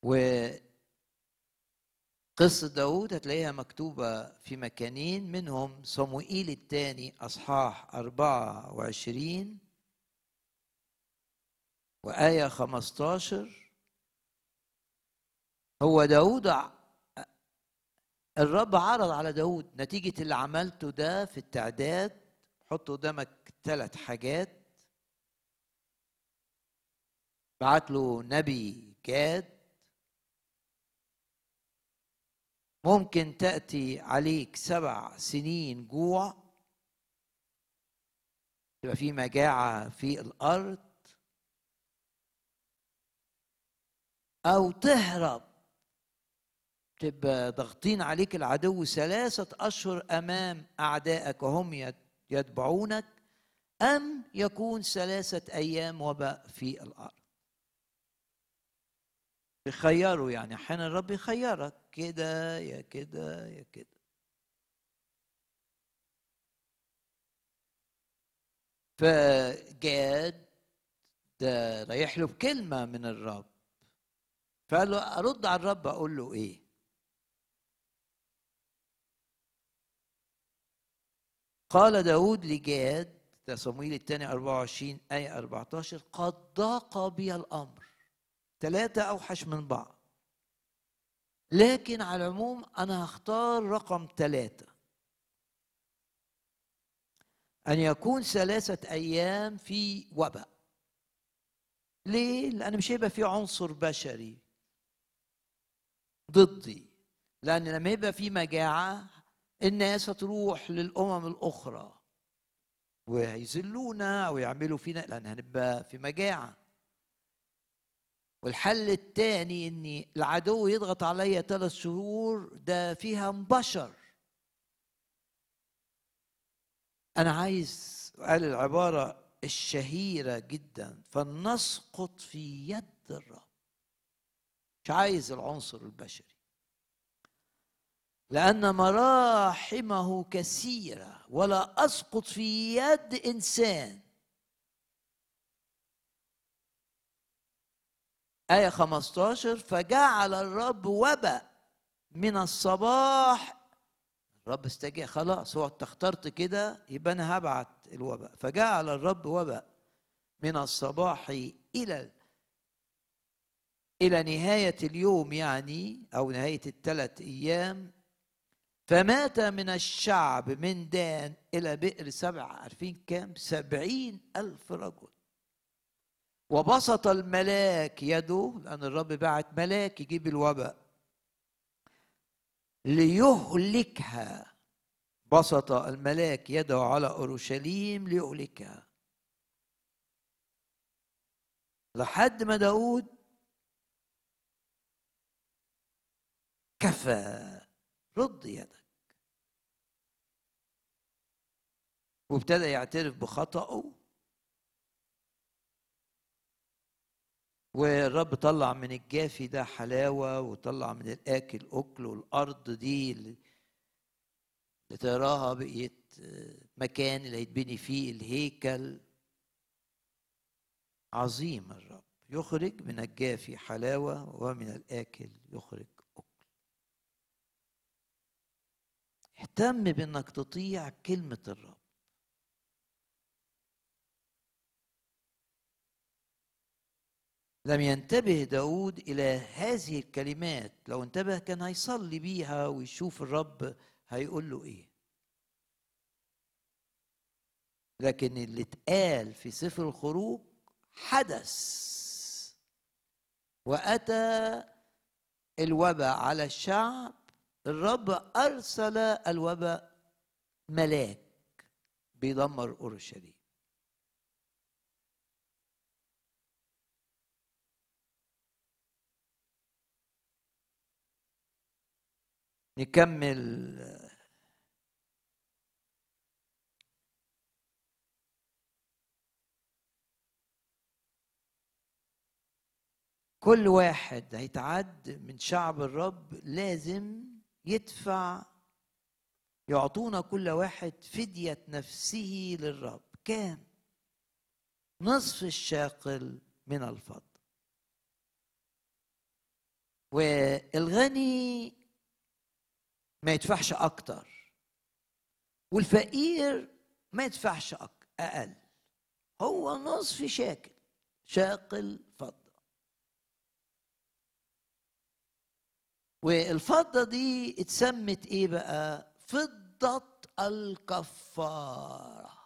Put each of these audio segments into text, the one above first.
قصة داود هتلاقيها مكتوبة في مكانين منهم صموئيل الثاني أصحاح أربعة وعشرين وآية خمستاشر هو داود الرب عرض على داود نتيجة اللي عملته ده في التعداد حط قدامك ثلاث حاجات بعت له نبي جاد ممكن تأتي عليك سبع سنين جوع تبقى في مجاعة في الأرض أو تهرب تبقى ضاغطين عليك العدو ثلاثة أشهر أمام أعدائك وهم يتبعونك أم يكون ثلاثة أيام وباء في الأرض يخيروا يعني أحيانا الرب يخيرك كده يا كده يا كده فجاد ده رايح له بكلمة من الرب فقال له أرد على الرب أقول له إيه قال داود لجاد ده صمويل الثاني 24 آية 14 قد ضاق بي الأمر ثلاثة أوحش من بعض لكن على العموم أنا هختار رقم ثلاثة أن يكون ثلاثة أيام في وباء ليه؟ لأن مش هيبقى في عنصر بشري ضدي لأن لما يبقى في مجاعة الناس هتروح للأمم الأخرى وهيذلونا أو يعملوا فينا لأن هنبقى في مجاعة والحل الثاني ان العدو يضغط عليا ثلاث شهور ده فيها بشر انا عايز قال العباره الشهيره جدا فلنسقط في يد الرب مش عايز العنصر البشري لأن مراحمه كثيرة ولا أسقط في يد إنسان آية 15 فجعل الرب وباء من الصباح الرب استجاء خلاص هو انت اخترت كده يبقى انا هبعت الوباء فجعل الرب وباء من الصباح الى الى نهايه اليوم يعني او نهايه الثلاث ايام فمات من الشعب من دان الى بئر سبع عارفين كام سبعين الف رجل وبسط الملاك يده لأن الرب بعت ملاك يجيب الوباء ليهلكها بسط الملاك يده على أورشليم ليهلكها لحد ما داود كفى رد يدك وابتدى يعترف بخطأه والرب طلع من الجافي ده حلاوة وطلع من الآكل أكل والأرض دي اللي تراها بقيت مكان اللي هيتبني فيه الهيكل عظيم الرب يخرج من الجافي حلاوة ومن الآكل يخرج أكل اهتم بأنك تطيع كلمة الرب لم ينتبه داود إلى هذه الكلمات لو انتبه كان هيصلي بيها ويشوف الرب هيقول له إيه لكن اللي اتقال في سفر الخروج حدث وأتى الوباء على الشعب الرب أرسل الوباء ملاك بيدمر أورشليم نكمل كل واحد هيتعد من شعب الرب لازم يدفع يعطونا كل واحد فدية نفسه للرب كام نصف الشاقل من الفضة والغني ما يدفعش اكتر والفقير ما يدفعش اقل هو نصف شاكل شاقل فضه والفضه دي اتسمت ايه بقى فضه الكفاره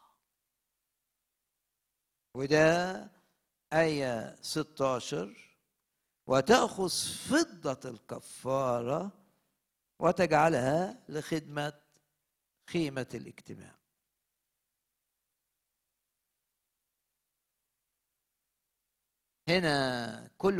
وده آية 16 وتأخذ فضة الكفارة وتجعلها لخدمة خيمة الاجتماع هنا كل